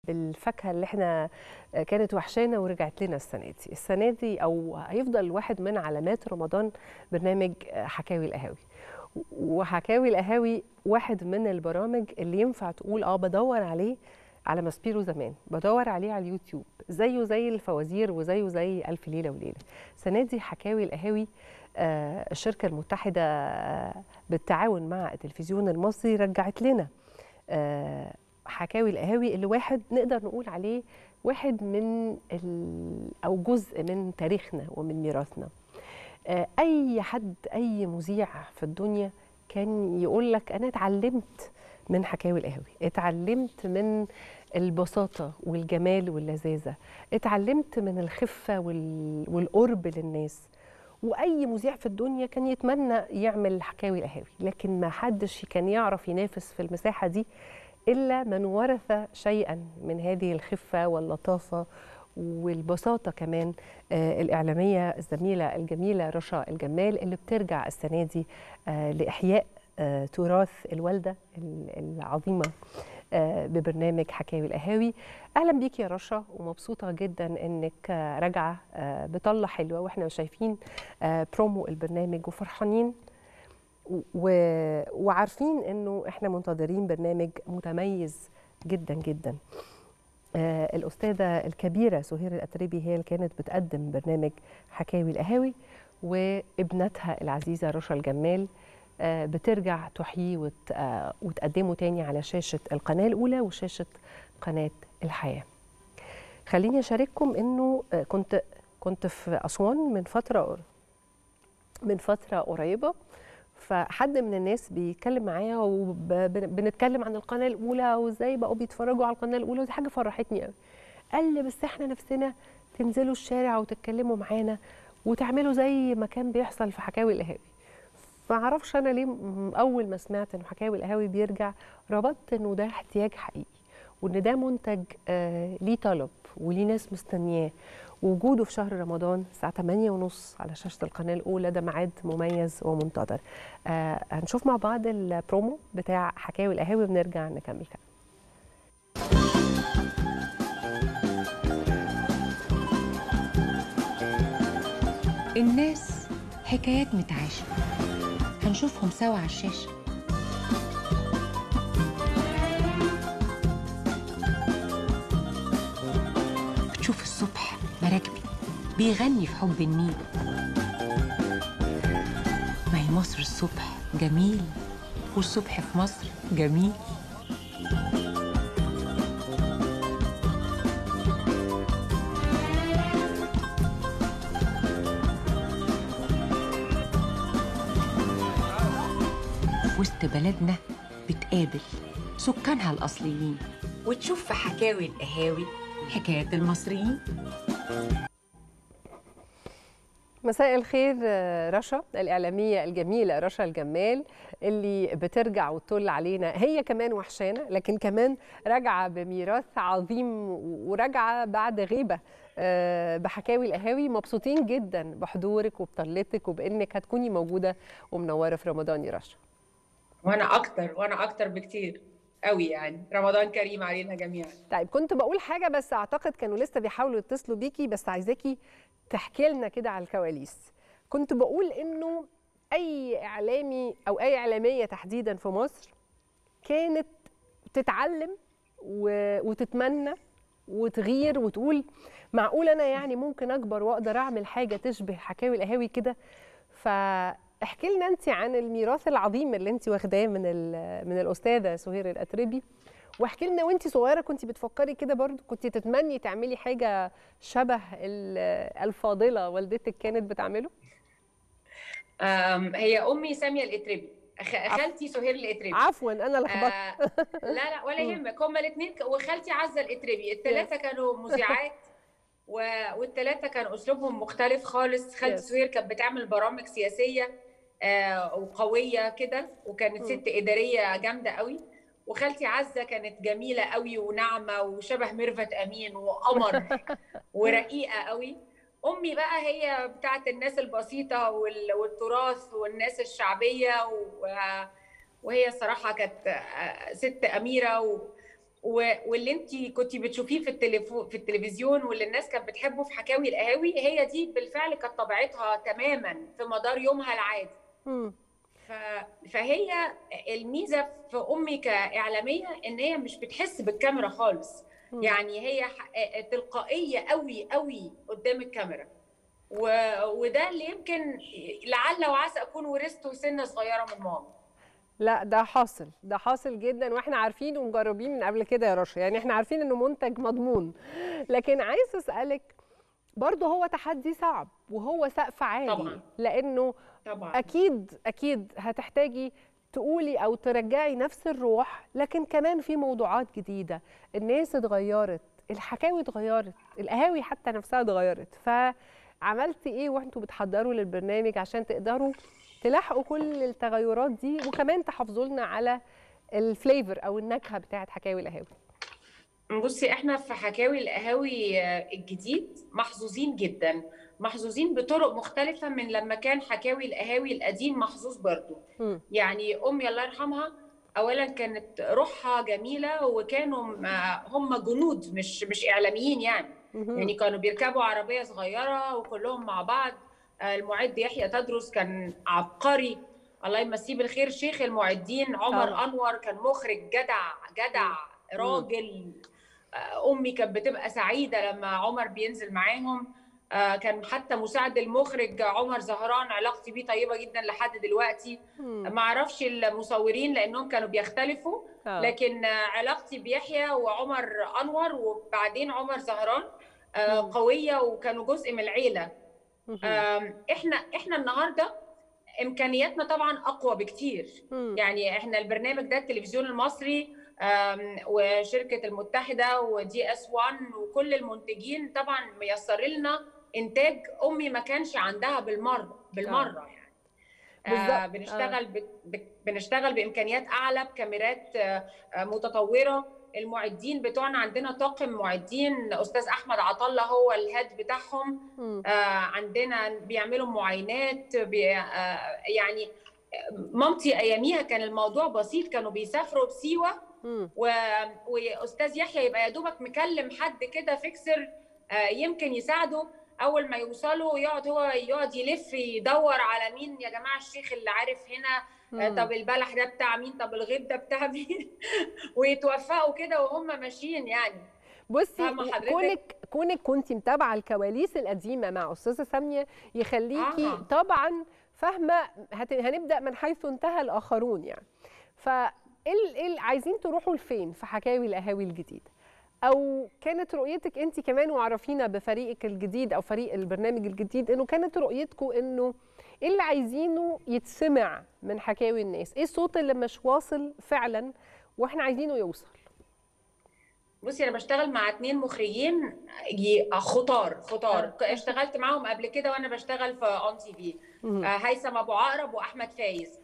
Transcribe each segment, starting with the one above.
بالفاكهه اللي احنا كانت وحشانا ورجعت لنا السنه دي السنه دي او هيفضل واحد من علامات رمضان برنامج حكاوي القهاوي وحكاوي القهاوي واحد من البرامج اللي ينفع تقول اه بدور عليه على ماسبيرو زمان بدور عليه على اليوتيوب زيه زي الفوازير وزيه زي ألف ليلة وليلة السنة دي حكاوي القهاوي آه الشركة المتحدة آه بالتعاون مع التلفزيون المصري رجعت لنا آه حكاوي القهاوي اللي واحد نقدر نقول عليه واحد من أو جزء من تاريخنا ومن ميراثنا أي حد أي مذيع في الدنيا كان يقول لك أنا اتعلمت من حكاوي القهاوي اتعلمت من البساطة والجمال واللذاذة اتعلمت من الخفة والقرب للناس وأي مذيع في الدنيا كان يتمنى يعمل حكاوي القهاوي لكن ما حدش كان يعرف ينافس في المساحة دي إلا من ورث شيئا من هذه الخفة واللطافة والبساطة كمان آه الإعلامية الزميلة الجميلة رشا الجمال اللي بترجع السنة دي آه لإحياء آه تراث الوالدة العظيمة ببرنامج حكاوي القهاوي اهلا بيك يا رشا ومبسوطه جدا انك راجعه بطله حلوه واحنا شايفين برومو البرنامج وفرحانين و... وعارفين انه احنا منتظرين برنامج متميز جدا جدا آه الاستاذه الكبيره سهير الاتربي هي اللي كانت بتقدم برنامج حكاوي القهاوي وابنتها العزيزه رشا الجمال آه بترجع تحييه وت... آه وتقدمه تاني على شاشه القناه الاولى وشاشه قناه الحياه خليني اشارككم انه كنت كنت في اسوان من فتره من فتره قريبه فحد من الناس بيتكلم معايا وبنتكلم عن القناه الاولى وازاي بقوا بيتفرجوا على القناه الاولى ودي حاجه فرحتني قوي قال لي بس احنا نفسنا تنزلوا الشارع وتتكلموا معانا وتعملوا زي ما كان بيحصل في حكاوي القهاوي فمعرفش انا ليه اول ما سمعت ان حكاوي القهاوي بيرجع ربطت انه ده احتياج حقيقي وان ده منتج آه ليه طلب وليه ناس مستنياه ووجوده في شهر رمضان الساعة 8 ونص على شاشة القناة الأولى ده ميعاد مميز ومنتظر آه هنشوف مع بعض البرومو بتاع حكاوي القهاوي ونرجع نكمل كلام الناس حكايات متعاشة هنشوفهم سوا على الشاشة بتشوف الصبح مراكبي بيغني في حب النيل ما هي مصر الصبح جميل والصبح في مصر جميل وسط بلدنا بتقابل سكانها الأصليين وتشوف في حكاوي القهاوي حكايات المصريين مساء الخير رشا الإعلامية الجميلة رشا الجمال اللي بترجع وتطل علينا هي كمان وحشانة لكن كمان راجعة بميراث عظيم وراجعة بعد غيبة بحكاوي القهاوي مبسوطين جدا بحضورك وبطلتك وبانك هتكوني موجوده ومنوره في رمضان يا رشا وانا اكتر وانا اكتر بكتير قوي يعني رمضان كريم علينا جميعا طيب كنت بقول حاجه بس اعتقد كانوا لسه بيحاولوا يتصلوا بيكي بس عايزاكي تحكي لنا كده على الكواليس كنت بقول انه اي اعلامي او اي اعلاميه تحديدا في مصر كانت تتعلم و... وتتمنى وتغير وتقول معقول انا يعني ممكن اكبر واقدر اعمل حاجه تشبه حكاوي القهاوي كده فاحكي لنا انت عن الميراث العظيم اللي انت واخداه من من الاستاذه سهير الاتربي واحكي لنا وانت صغيره كنت بتفكري كده برضو كنت تتمني تعملي حاجه شبه الفاضله والدتك كانت بتعمله هي امي ساميه الاتربي خالتي سهير الاتربي عفوا انا لخبطت آه لا لا ولا يهمك هما الاثنين وخالتي عزه الاتربي الثلاثه كانوا مذيعات والثلاثه كان اسلوبهم مختلف خالص خالتي سهير كانت بتعمل برامج سياسيه آه وقويه كده وكانت ست اداريه جامده قوي وخالتي عزه كانت جميله قوي وناعمه وشبه ميرفت امين وقمر ورقيقه قوي امي بقى هي بتاعت الناس البسيطه والتراث والناس الشعبيه وهي الصراحه كانت ست اميره واللي انت كنت بتشوفيه في التليفون في التلفزيون واللي الناس كانت بتحبه في حكاوي القهاوي هي دي بالفعل كانت طبيعتها تماما في مدار يومها العادي ف... فهي الميزه في امي كاعلاميه ان هي مش بتحس بالكاميرا خالص م. يعني هي تلقائيه قوي قوي قدام الكاميرا و... وده اللي يمكن لعل وعسى اكون ورثته سنه صغيره من ماما لا ده حاصل ده حاصل جدا واحنا عارفين ومجربين من قبل كده يا رشا يعني احنا عارفين انه منتج مضمون لكن عايز اسالك برضه هو تحدي صعب وهو سقف عالي طبعا. لانه طبعا. اكيد اكيد هتحتاجي تقولي او ترجعي نفس الروح لكن كمان في موضوعات جديده الناس اتغيرت الحكاوي اتغيرت القهاوي حتى نفسها اتغيرت فعملتي ايه وانتوا بتحضروا للبرنامج عشان تقدروا تلاحقوا كل التغيرات دي وكمان تحافظوا لنا على الفليفر او النكهه بتاعت حكاوي القهاوي بصي احنا في حكاوي القهاوي الجديد محظوظين جدا محظوظين بطرق مختلفة من لما كان حكاوي القهاوي القديم محظوظ برضو م. يعني أمي الله يرحمها أولا كانت روحها جميلة وكانوا هم جنود مش مش إعلاميين يعني م. يعني كانوا بيركبوا عربية صغيرة وكلهم مع بعض المعد يحيى تدرس كان عبقري الله يمسيه بالخير شيخ المعدين عمر أوه. أنور كان مخرج جدع جدع راجل امي كانت بتبقى سعيده لما عمر بينزل معاهم كان حتى مساعد المخرج عمر زهران علاقتي بيه طيبه جدا لحد دلوقتي ما اعرفش المصورين لانهم كانوا بيختلفوا لكن علاقتي بيحيى وعمر انور وبعدين عمر زهران قويه وكانوا جزء من العيله احنا احنا النهارده امكانياتنا طبعا اقوى بكتير يعني احنا البرنامج ده التلفزيون المصري وشركه المتحده ودي اس 1 وكل المنتجين طبعا ميسر لنا انتاج امي ما كانش عندها بالمره بالمره يعني آه بنشتغل ب... بنشتغل بامكانيات اعلى بكاميرات آه متطوره المعدين بتوعنا عندنا طاقم معدين استاذ احمد عطله هو الهيد بتاعهم آه عندنا بيعملوا معاينات بي آه يعني مامتي اياميها كان الموضوع بسيط كانوا بيسافروا بسيوه و... واستاذ يحيى يبقى يا دوبك مكلم حد كده فيكسر آه يمكن يساعده اول ما يوصلوا يقعد هو يقعد يلف يدور على مين يا جماعه الشيخ اللي عارف هنا آه طب البلح ده بتاع مين طب الغيط ده بتاع مين ويتوفقوا كده وهم ماشيين يعني بصي كونك كونك كنت متابعه الكواليس القديمه مع استاذه ساميه يخليكي آه. طبعا فاهمه هت... هنبدا من حيث انتهى الاخرون يعني ف ايه عايزين تروحوا لفين في حكاوي القهاوي الجديده او كانت رؤيتك انت كمان وعرفينا بفريقك الجديد او فريق البرنامج الجديد انه كانت رؤيتكم انه ايه اللي عايزينه يتسمع من حكاوي الناس ايه الصوت اللي مش واصل فعلا واحنا عايزينه يوصل بصي انا بشتغل مع اتنين مخرجين خطار خطار اشتغلت معاهم قبل كده وانا بشتغل في اون تي في هيثم ابو عقرب واحمد فايز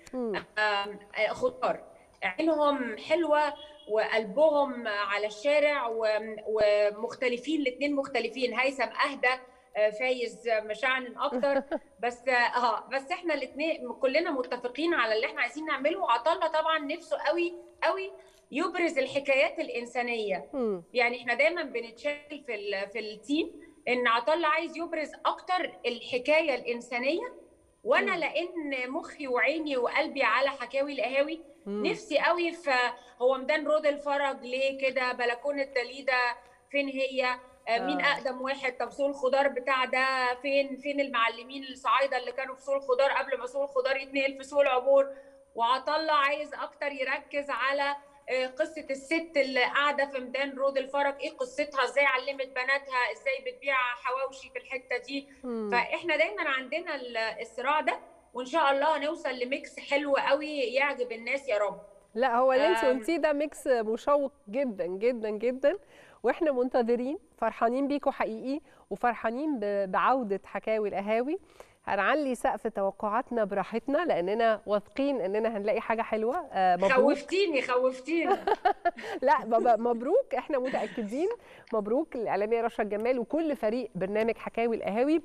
خطار عينهم حلوه وقلبهم على الشارع ومختلفين الاثنين مختلفين هيثم اهدى فايز مشعن اكتر بس اه بس احنا الاثنين كلنا متفقين على اللي احنا عايزين نعمله عطله طبعا نفسه قوي قوي يبرز الحكايات الانسانيه م. يعني احنا دايما بنتشكل في ال في التيم ان عطله عايز يبرز اكتر الحكايه الانسانيه وانا لان مخي وعيني وقلبي على حكاوي القهاوي نفسي قوي في هو ميدان رود الفرج ليه كده بلكونه دليده فين هي مين آه. اقدم واحد طب سوق الخضار بتاع ده فين فين المعلمين الصعايده اللي كانوا في سوق الخضار قبل ما سوق الخضار يتنقل في سوق العبور وعطله عايز اكتر يركز على قصه الست اللي قاعده في ميدان رود الفرج ايه قصتها ازاي علمت بناتها ازاي بتبيع حواوشي في الحته دي م. فاحنا دايما عندنا الصراع ده وان شاء الله هنوصل لميكس حلو قوي يعجب الناس يا رب لا هو اللي انت قلتيه ده ميكس مشوق جدا جدا جدا واحنا منتظرين فرحانين بيكم حقيقي وفرحانين بعوده حكاوي القهاوي هنعلي سقف توقعاتنا براحتنا لاننا واثقين اننا هنلاقي حاجه حلوه مبروك خوفتيني خوفتيني لا مبروك احنا متاكدين مبروك الاعلاميه رشا الجمال وكل فريق برنامج حكاوي القهاوي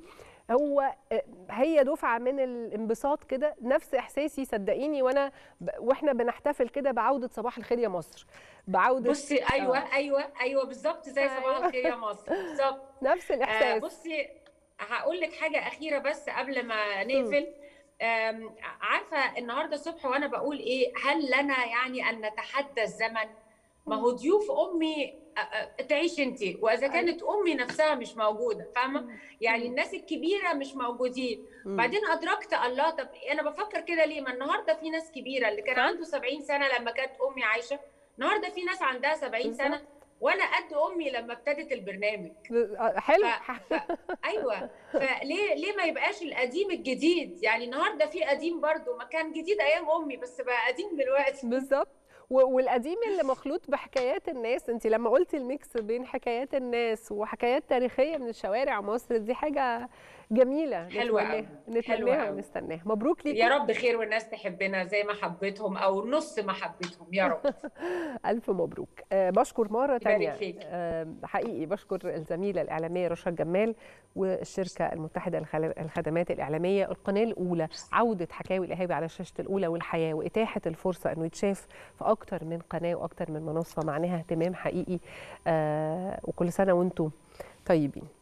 هو هي دفعه من الانبساط كده نفس احساسي صدقيني وانا ب... واحنا بنحتفل كده بعوده صباح الخير يا مصر بعوده بصي ايوه آه. ايوه ايوه بالظبط زي صباح أيوة. الخير يا مصر بالظبط نفس آه الاحساس بصي هقول لك حاجه اخيره بس قبل ما نقفل آم، عارفه النهارده الصبح وانا بقول ايه هل لنا يعني ان نتحدى الزمن ما هو ضيوف امي آه، آه، تعيش انت واذا كانت امي نفسها مش موجوده فاهمه يعني الناس الكبيره مش موجودين مم. بعدين ادركت الله طب انا بفكر كده ليه ما النهارده في ناس كبيره اللي كان صح. عنده 70 سنه لما كانت امي عايشه النهارده في ناس عندها 70 سنه بالظبط. وانا قد امي لما ابتدت البرنامج آه، حلو ف... ف... ايوه فليه ليه ما يبقاش القديم الجديد يعني النهارده في قديم برضو ما كان جديد ايام امي بس بقى قديم دلوقتي بالظبط و- والقديم اللي مخلوط بحكايات الناس انت لما قلتي الميكس بين حكايات الناس وحكايات تاريخيه من الشوارع مصر دي حاجه جميله حلوة نتمناها أوي. حلوة نتمناها أوي. ونستناها مبروك ليكم يا رب خير والناس تحبنا زي ما حبيتهم او نص ما حبيتهم يا رب ألف مبروك أه بشكر مرة يبارك تانية فيك. أه حقيقي بشكر الزميلة الإعلامية رشا جمال والشركة المتحدة للخل- للخدمات الإعلامية القناة الأولى عودة حكاوي الإهابي على شاشة الأولى والحياة وإتاحة الفرصة أنه يتشاف في أكتر من قناة وأكتر من منصة معناها اهتمام حقيقي أه وكل سنة وأنتم طيبين